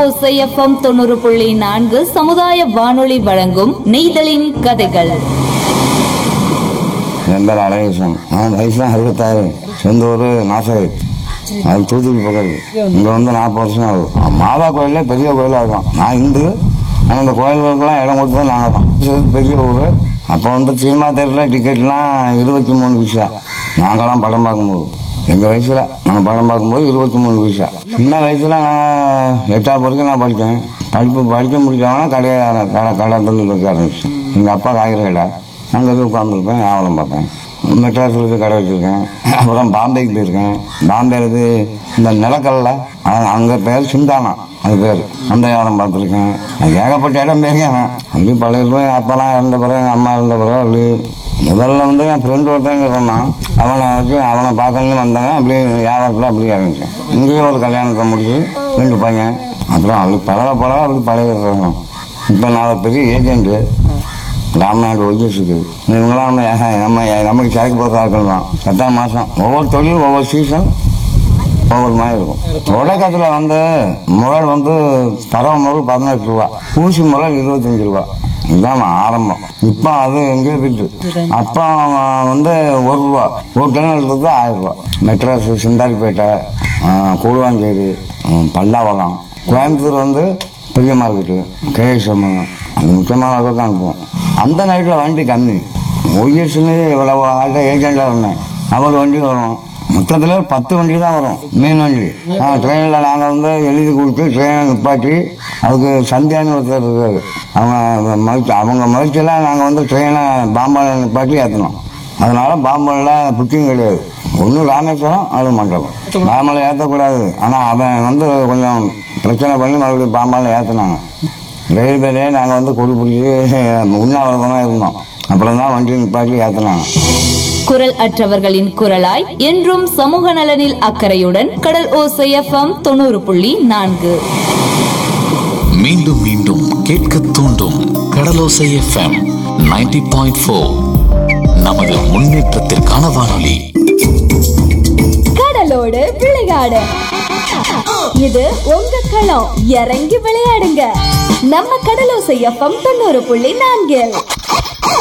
ஓசை எஃப்எம் தொண்ணூறு புள்ளி நான்கு சமுதாய வானொலி வழங்கும் நெய்தலின் கதைகள் என் பேர் அழகேசன் நான் வயசுலாம் அறுபத்தாறு சொந்த ஊர் நாசகர் அது தூத்துக்குடி பக்கத்து இங்கே வந்து நாற்பது வருஷம் ஆகுது மாதா கோயிலே பெரிய கோயிலாக இருக்கும் நான் இந்து ஆனால் இந்த கோயில்களுக்கெல்லாம் இடம் கொடுத்தது நாங்கள் தான் இது பெரிய ஊர் அப்போ வந்து சினிமா தேட்டரில் டிக்கெட்லாம் இருபத்தி மூணு பைசா நாங்களாம் படம் பார்க்கும்போது எங்கள் வயசில் நாங்கள் படம் பார்க்கும்போது இருபத்தி மூணு பைசா சின்ன வயசில் நான் எட்டாவது வரைக்கும் நான் படித்தேன் படிப்பு படிக்க முடியாமல் கடையை கடை கடை தொழில் வைக்க ஆரம்பிச்சேன் எங்கள் அப்பா காய்கறி கடை அங்கே போய் உட்காந்துருப்பேன் வியாபாரம் பார்ப்பேன் மெட்ராஸில் போய் கடை வச்சுருக்கேன் அப்புறம் பாம்பேக்கு போயிருக்கேன் பாம்பேலுக்கு இந்த நிலக்கல்ல அங்கே பேர் சிந்தானா அது பேர் அந்த வியாபாரம் பார்த்துருக்கேன் அது ஏகப்பட்ட இடம் போயிருக்கேன் நான். அப்படி பழைய போய் அப்பெல்லாம் இருந்த பிறகு எங்கள் அம்மா இருந்த பிறகு அப்படி முதல்ல வந்து என் ஃப்ரெண்டு ஒருத்தங்க சொன்னான் அவனை வச்சு அவனை பார்க்கணும்னு வந்தாங்க அப்படியே வியாபாரத்தில் அப்படி ஆரம்பிச்சேன் இங்கேயும் ஒரு கல்யாணத்தை முடிச்சு ரெண்டு பையன் அப்புறம் அப்படி பழக பழக அப்படி பழகிடுறாங்க இப்போ நான் ஒரு பெரிய ஏஜென்ட்டு ராமநாடு ஒழிச்சிருக்கு இவங்களாம் வந்து ஏஹ், நம்ம நமக்கு சரக்கு போகிற ஆட்கள் தான் எட்டாம் மாதம் ஒவ்வொரு தொழில் ஒவ்வொரு சீசன் ஒவ்வொரு மாதிரி இருக்கும் தொடக்கத்தில் வந்து முரல் வந்து பறவை முரல் பதினெட்டு ரூபா ஊசி முரல் இருபத்தஞ்சு ரூபா இதுதான் ஆரம்பம் இப்போ அது எங்கேயோ போயிட்டு அப்போ வந்து ஒரு ரூபா ஒரு டன் எடுத்தது ஆயிரம் ரூபா மெட்ராஸ் சிந்தாரிப்பேட்டை கூடுவாஞ்சேரி ம், பல்லாவரம் கோயம்புத்தூர் வந்து பெரிய மார்க்கெட்டு கேஎஸ்எம் அது முக்கியமான அளவுக்கு தான் அனுப்புவோம் அந்த நைட்டில் வண்டி கம்மி ஒய்எஸ்ன்னு இவ்வளவு ஆள்கிட்ட ஏஜெண்டாக இருந்தேன் அவர் வண்டி வரும் மொத்தத்தில் பத்து வண்டி தான் வரும் மீன் வண்டி ட்ரெயினில் நாங்கள் வந்து எழுதி கொடுத்து ட்ரெயினை நிப்பாட்டி அதுக்கு சந்தியான்னு ஒருத்தர் இருக்காரு அவங்க மறுத்து அவங்க மறுத்தெல்லாம் நாங்கள் வந்து ட்ரெயினை பாம்பால நிப்பாட்டி ஏற்றணும் அதனால பாம்பனில் புக்கிங் கிடையாது ஒன்று ராமேஸ்வரம் அது மண்டபம் பாம்பலை ஏற்றக்கூடாது ஆனால் அவன் வந்து கொஞ்சம் பிரச்சனை பண்ணி மறுபடியும் பாம்பால ஏற்றினாங்க ரயில்வேலே நாங்கள் வந்து கொடி பிடிச்சி உண்ணாவிரதமாக இருந்தோம் அப்புறம் தான் வண்டி நிப்பாட்டி ஏற்றினாங்க குரல் அற்றவர்களின் குரலாய் என்றும் சமூக நலனில் அக்கறையுடன் கடல் ஓசை எஃப்எம் தொண்ணூறு புள்ளி நான்கு மீண்டும் மீண்டும் கேட்க தூண்டும் கடலோசை எஃப்எம் 90.4 பாயிண்ட் ஃபோர் நமது முன்னேற்றத்திற்கான வானொலி கடலோடு விளையாடு இது உங்க களம் இறங்கி விளையாடுங்க நம்ம கடலோசை எஃப்எம் தொண்ணூறு புள்ளி நான்கில்